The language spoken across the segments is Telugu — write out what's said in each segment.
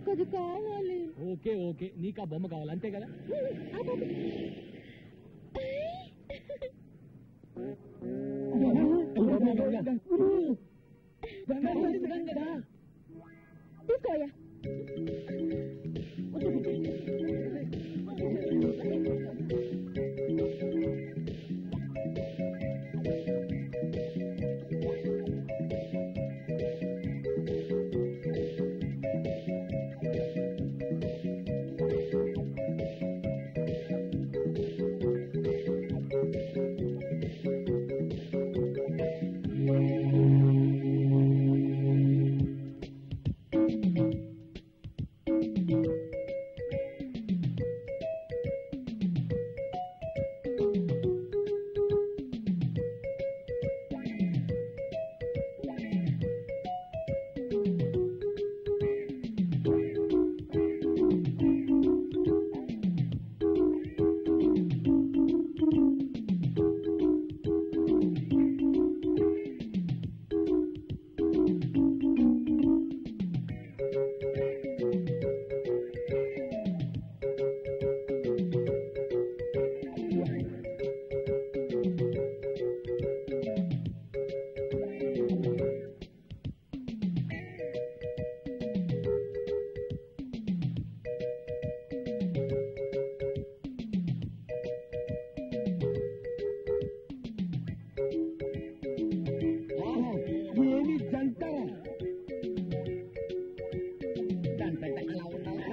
నాకు అది కావాలి ఓకే ఓకే నీకు ఆ బొమ్మ కావాలి అంతే కదా ఆ బాబు. తీసుకోయ్యా ఏమి జంట జంట అలా ఉన్నావా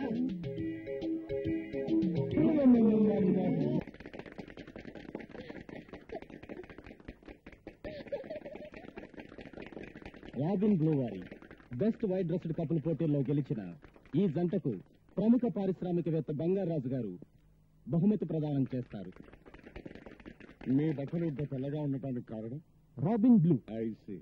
రాబిన్ బ్లూ వారి బెస్ట్ వైట్ డ్రెస్డ్ కపుల్ పోటీల్లో గెలిచిన ఈ జంటకు ప్రముఖ పారిశ్రామికవేత్త బంగారాజు గారు బహుమతి ప్రదానం చేస్తారు మీ బట్టలు ఇంత తెల్లగా ఉండటానికి కారణం రాబిన్ బ్లూ ఐసి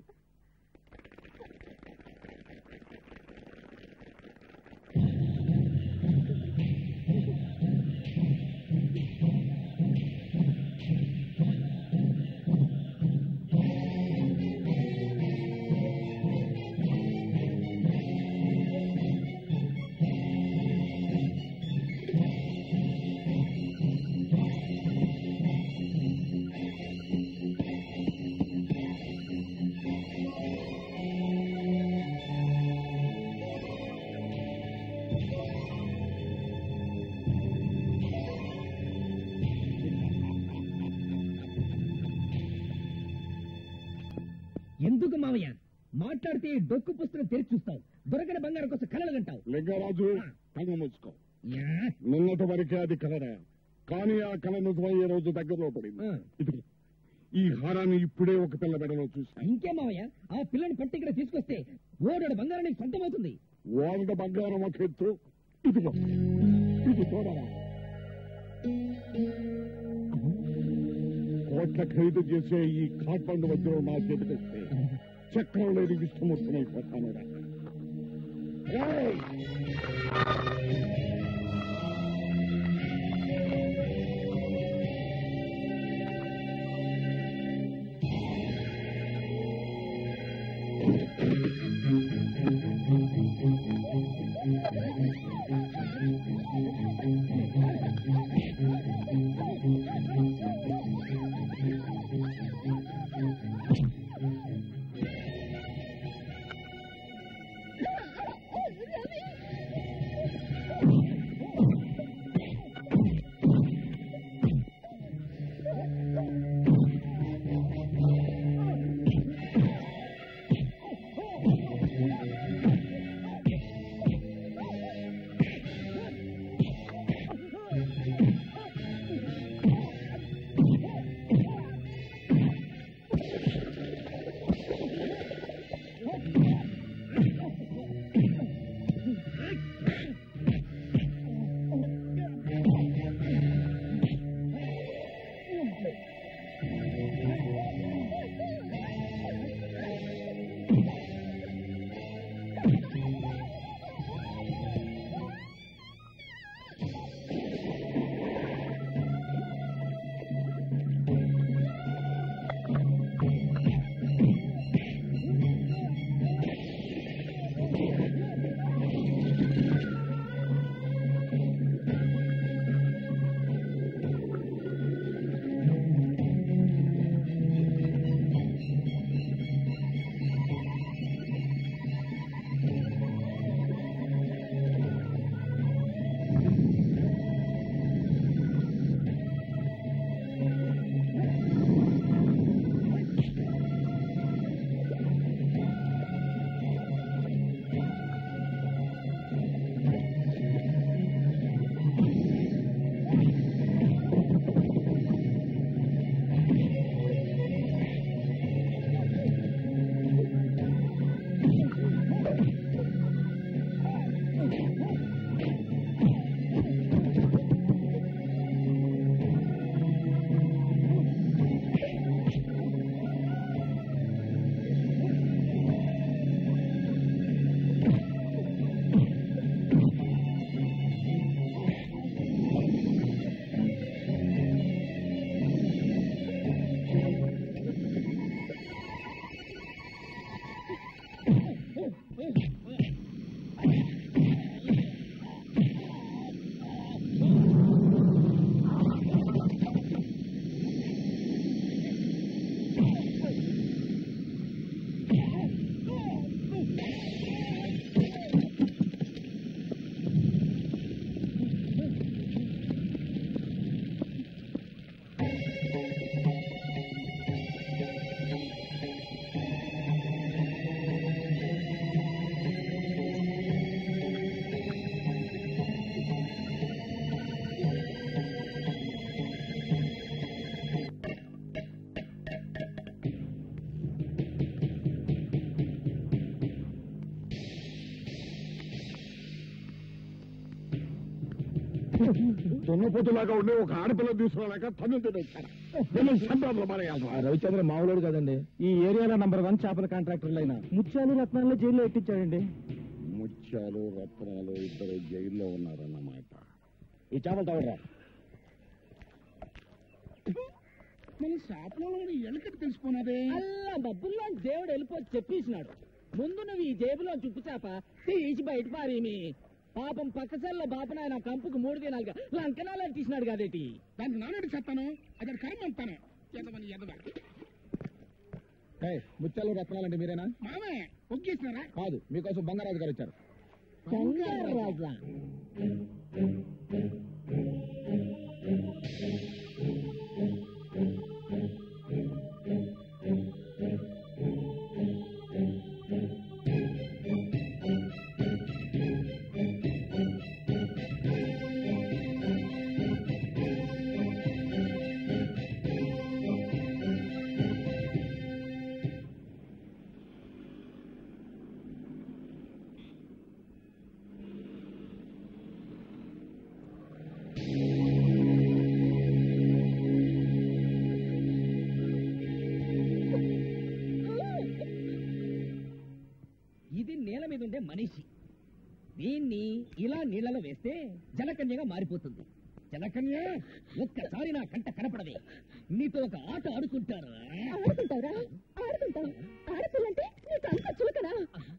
ఎందుకు మావయ్య మాట్లాడితే ఈ డొక్కు పుస్తకం తెరిచి చూస్తావు దొరకని బంగారం కోసం కలలు గంటావు లింగరాజు కన్ను మూసుకో యా, నిన్నటి వరకే అది కలరా కానీ ఆ కళ నిజమయ్యే రోజు దగ్గరలో పడింది ఆ. ఇదిగో ఈ హారాన్ని ఇప్పుడే ఒక పిల్ల మెడలో చూసి ఇంకే మావయ్య ఆ పిల్లని పట్టి ఇక్కడ తీసుకొస్తే ఓడోడు బంగారం నీకు సొంతమవుతుంది వాళ్ళ బంగారం ఒక ఎత్తు ఇదిగో ఇది చూడరా కోట్ల ఖరీదు చేసే ఈ కాట్బండ్ వద్ద నా చేతికొస్తే చక్రం లేని విష్ణుమూర్తినైపోతాను రవి దున్నపోతులాగా ఉండే ఒక ఆడపిల్ల తీసుకురాలేక తను తినొచ్చాను నేను సంబరంలో మరేయాలి రవిచంద్ర మామూలుడు కదండి ఈ ఏరియాలో నంబర్ వన్ చేపల కాంట్రాక్టర్లు అయిన ముత్యాలు రత్నాల్లో జైల్లో ఎట్టించాడండి ముత్యాలు రత్నాలు ఇద్దరు జైల్లో ఉన్నారన్నమాట ఈ చేపలు తవడరా మన షాప్లో ఎలుకటి తెలిసిపోయినదే అల్లా బబ్బుల్లో దేవుడు వెళ్ళిపోయి చెప్పేసినాడు ముందు నువ్వు ఈ జేబులో చుట్టు చేప తీసి బయట పారేమి పాపం పక్కసల్లో బాపనాయన కంపుకు మూడు దినాలుగా లంకనాలు తీసినాడు కదేటి దానికి నాన్నటి చెప్తాను అక్కడ కర్మ అంతాను ఎదవని ఎదవ ముత్యాలు రత్నాలంటే మీరేనా మామే ఒగ్గేసినారా కాదు మీకోసం బంగారాజు గారు వచ్చారు రాజా ఇది నేల మీద ఉండే మనిషి దీన్ని ఇలా నీళ్ళలో వేస్తే జలకన్యగా మారిపోతుంది జలకన్య ఒక్కసారి నా కంట కనపడదే నీతో ఒక ఆట ఆడుకుంటారు ఆడుకుంటావురా ఆడుకుంటావు ఆడపిల్లంటే నీకు అంత చులకనా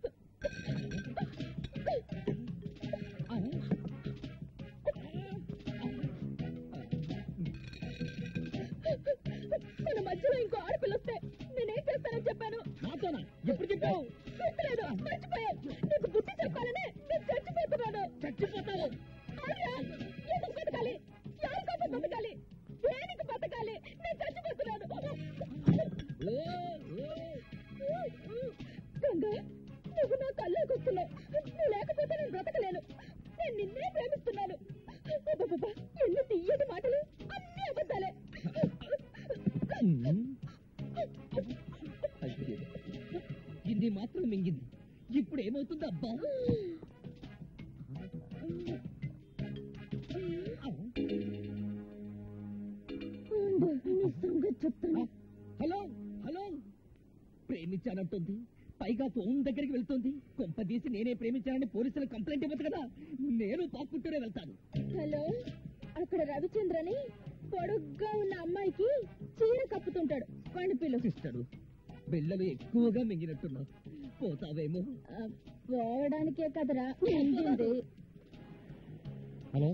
మన మధ్యలో ఇంకో ఆడపిల్ల వస్తే నేనేం చేస్తానని చెప్పాను నాతోనా ఎప్పుడు చెప్పావు గుర్తులేదు మర్చిపోయాను నీకు బుద్ధి చెప్పాలనే నేను చచ్చిపోతున్నాను చచ్చిపోతావు ఆగ్రా! ఎందుకు బతకాలి ఎవరి కోసం బతకాలి దేనికి బతకాలి నేను చచ్చిపోతున్నాను ఓ, ఓ. గంగా నువ్వు నా కళ్ళకి వస్తున్నావు నువ్వు లేకపోతే నేను బ్రతకలేను నేను నిన్నే ప్రేమిస్తున్నాను అబ్బబ్బబ్బా, ఎన్ని తీయటి మాటలు అన్ని అబద్ధాలే అయ్యో. ఇది మాత్రం మింగింది ఇప్పుడు ఏమవుతుంది అబ్బా ఉండు, నీ సంగతి చెప్తాను హలో హలో ప్రేమించానంటుంది పైగా ఫోన్ దగ్గరికి వెళ్తుంది కొంప తీసి నేనే ప్రేమించానని పోలీసులు కంప్లైంట్ ఇవ్వచ్చు కదా నేను పాక్కుంటూనే వెళ్తాను హలో అక్కడ రవిచంద్రని పొడుగ్గా ఉన్న అమ్మాయికి చీర కప్పుతుంటాడు కణిపిలు సిస్టరు బిళ్ళలు ఎక్కువగా మింగినట్టున్నావు పోతావేమో పోవడానికే కదరా మింగింది హలో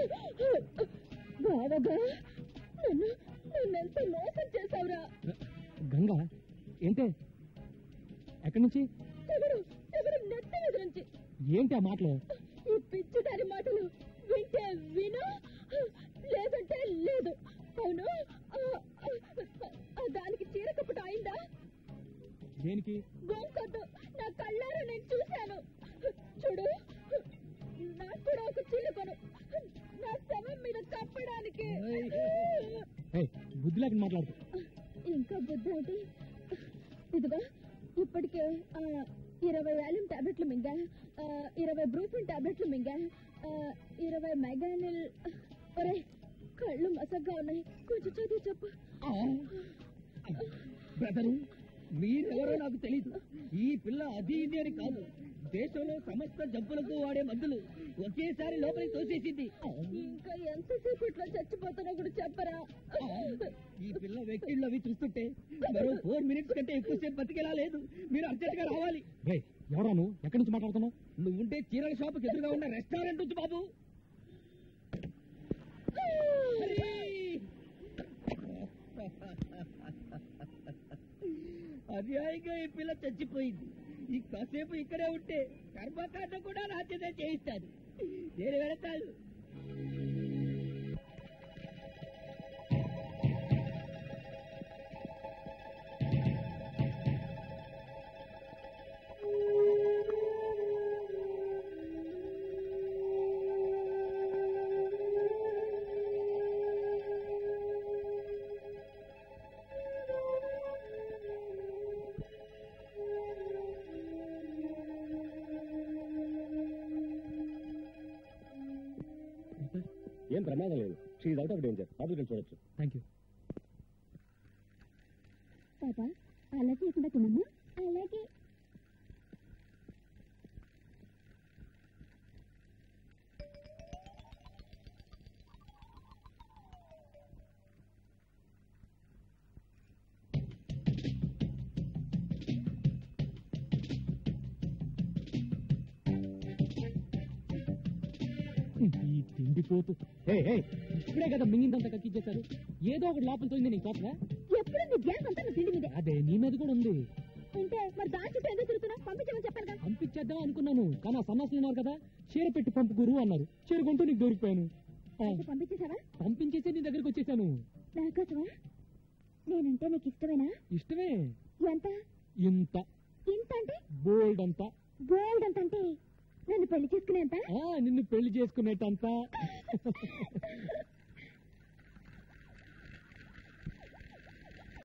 బావగా నన్ను నన్నెంత మోసం చేశావురా గంగా ఏంటే ఎక్కడి నుంచి ఎవరు ఎవరు నెత్తి మీద నుంచి ఏంటి ఆ మాటలు ఈ పిచ్చిదారి మాటలు వింటే విను లేదంటే లేదు అవును ఆ, ఆ, ఆ, దానికి చీర కప్పటం అయిందా దేనికి గోంకొద్దు నా కళ్ళారా నేను చూశాను చూడు నాకు కూడా ఒక చీర కొను నా శవం మీద కప్పడానికి ఏయ్, బుద్ధి లేకుండా మాట్లాడుతూ ఇంకా బుద్ధి ఏంటి ఇదిగో ఇప్పటికే ఆ, ఇరవై వాల్యూమ్ టాబ్లెట్లు మింగా ఆ, ఇరవై బ్రూఫిన్ టాబ్లెట్లు మింగా ఆ, ఇరవై మెగానిల్ ఒరే కళ్ళు మసగ్గా ఉన్నాయి కొంచెం చదివి చెప్పు బ్రదరు మీరెవరో నాకు తెలియదు ఈ పిల్ల అది ఇది అని కాదు దేశంలో సమస్త జబ్బులకు వాడే మందులు ఒకేసారి లోపలికి తోసేసింది ఇంకా ఎంతసేపట్లో చచ్చిపోతానో కూడా చెప్పరా ఈ పిల్ల వెక్కిళ్ళు అవి చూస్తుంటే మరో ఫోర్ మినిట్స్ కంటే ఎక్కువసేపు బతికేలా లేదు మీరు అర్జెంట్ గా రావాలి రే ఎవరా నువ్వు ఎక్కడి నుంచి మాట్లాడుతున్నావు నువ్వుంటే చీరల షాపుకి ఎదురుగా ఉన్న రెస్టారెంట్ నుంచి బాబు హరి! అన్యాయంగా ఈ పిల్ల చచ్చిపోయింది ఈ కాసేపు ఇక్కడే ఉంటే కర్మకాండ కూడా నా చేతే చేయిస్తాను నేను వెళతాను ఏం ప్రమాదం లేదు షీఈ్ అవుట్ ఆఫ్ డేంజర్ లోపలికి చూడొచ్చు థ్యాంక్ యూ పాప అలా చేయకుండా తినమ్మా అలాగే ఈ తిండిపోతు హే హే ఇప్పుడే కదా మింగిందంతా కక్కిచ్చేశారు ఏదో ఒకటి లోపల తోయింది నీకు తోటగా ఎప్పుడు నీ గ్యాస్ అంతా నా తిండి మీదే అదే నీ మీద కూడా ఉంది ఉంటే మరి దాని చుట్టూ ఎందుకు తిరుగుతున్నా పంపించమని చెప్పాను కదా పంపించేద్దాం అనుకున్నాను కానీ ఆ సన్నాసులు ఉన్నారు కదా చీర పెట్టి పంపు గురు అన్నారు చీర కొంటూ నీకు దొరికిపోయాను ఆ, అయితే పంపించేశావా పంపించేసి నీ దగ్గరికి వచ్చేసాను నాకోసమా నేనంటే నీకు ఇష్టమేనా ఇష్టమే ఎంత ఇంత ఇంత అంటే బోల్డ్ అంతా బోల్డ్ అంత అంటే నన్ను పెళ్లి చేసుకునేంత ఆ నిన్ను పెళ్లి చేసుకునేటంతా